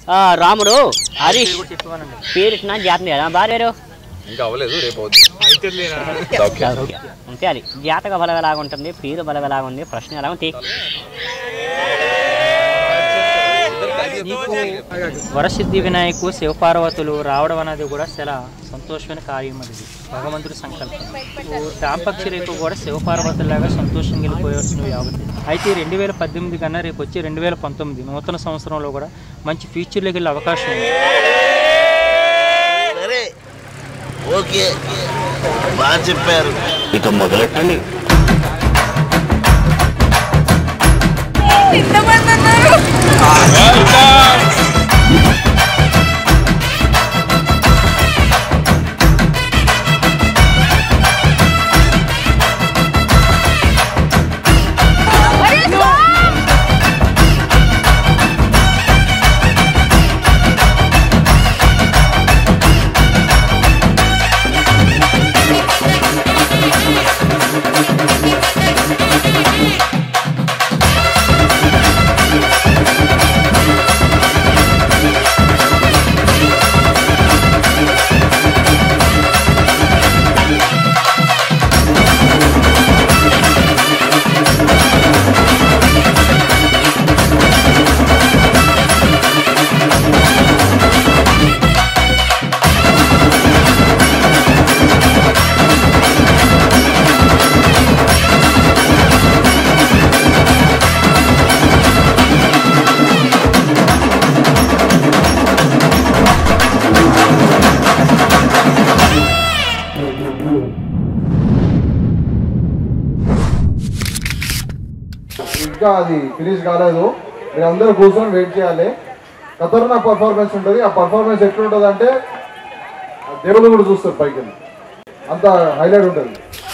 ఆ, రాముడు హరీష్ చెప్పమనండి పేరు ఇట్లా జాతర కదా భార్యరు ఇంకా అవ్వలేదు రేపు అవుతుంది ఓకే అంతే అది జాతక బలం ఎలాగ ఉంటుంది పేరు బలం ఎలాగ ఉంది ప్రశ్న ఎలా ఉంది నీకు వరసిద్ధి వినాయకు శివపార్వతులు రావడం అనేది కూడా చాలా సంతోషమైన కార్యం అది భగవంతుడి సంకల్పం నువ్వు దాంపక్ష రేపు కూడా శివపార్వతులాగా సంతోషంగా వెళ్ళిపోయాల్సిన యావతి అయితే రెండు వేల పద్దెనిమిది కన్నా రేపు వచ్చి రెండు వేల పంతొమ్మిది నూతన సంవత్సరంలో కూడా మంచి ఫ్యూచర్లోకి వెళ్ళే అవకాశం ఉంది సరే ఓకే బాగా చెప్పారు ఇక మొదలెట్టండి ఇంతమంది ఉన్నారు ఇంకా అది ఫినిష్ కాలేదు మీరు అందరూ కూర్చొని వెయిట్ చేయాలి ఖతర్నాక్ పర్ఫార్మెన్స్ ఉంటుంది ఆ పర్ఫార్మెన్స్ ఎట్లుంటుంది అంటే దేవుళ్ళు కూడా చూస్తారు పైకి వెళ్ళి. అంత హైలైట్ ఉంటుంది